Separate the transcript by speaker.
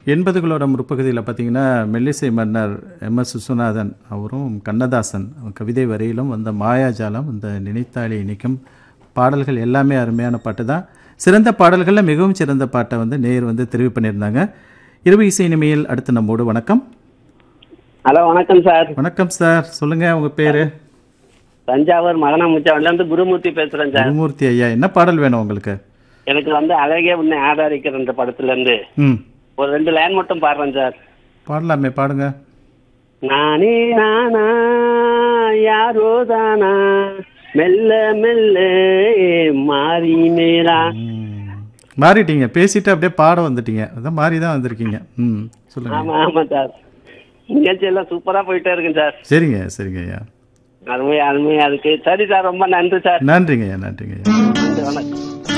Speaker 1: எண்பதுகளோட முற்பகுதியில் பார்த்தீங்கன்னா மெல்லிசை மன்னர் எம் எஸ் விஸ்வநாதன் அவரும் கண்ணதாசன் கவிதை வரியிலும் வந்த மாயாஜாலம் இந்த நினைத்தாளி இனிக்கும் பாடல்கள் எல்லாமே அருமையான பாட்டு தான் சிறந்த பாடல்களில் மிகவும் சிறந்த பாட்டை வந்து நேர் வந்து தெரிவு பண்ணியிருந்தாங்க இரவு இசை இனிமையில் அடுத்து நம்மோடு வணக்கம்
Speaker 2: ஹலோ வணக்கம் சார்
Speaker 1: வணக்கம் சார் சொல்லுங்க உங்க பேரு
Speaker 2: தஞ்சாவூர் மகனாமுச்சாவில இருந்து குருமூர்த்தி பேசுறேன் சார்
Speaker 1: குருமூர்த்தி ஐயா என்ன பாடல் வேணும் உங்களுக்கு
Speaker 2: எனக்கு வந்து அழகே உன்னை ஆதரிக்கிற இந்த படத்துல இருந்து
Speaker 1: ம்
Speaker 2: ஒரு ரெண்டு லைன் மட்டும் பாடுறேன் சார்
Speaker 1: பாடலாமே பாடுங்க
Speaker 2: நானே நானா யாரோ தானா மெல்ல மெல்ல மாறி மேலா
Speaker 1: ம். மாறிட்டீங்க பேசிட்டு அப்படியே பாட வந்துட்டீங்க அதான் மாறி தான் வந்திருக்கீங்க ம் சொல்லுங்க
Speaker 2: ஆமா ஆமா சார் நிகழ்ச்சி எல்லாம் சூப்பரா போயிட்டே இருக்குங்க சார்
Speaker 1: சரிங்க சரிங்க ஐயா
Speaker 2: அருமையா அருமையா இருக்கு சரி சார் ரொம்ப நன்றி சார்
Speaker 1: நன்றிங்க ஐயா நன்றிங்க ஐயா
Speaker 2: நன்றி, வணக்கம்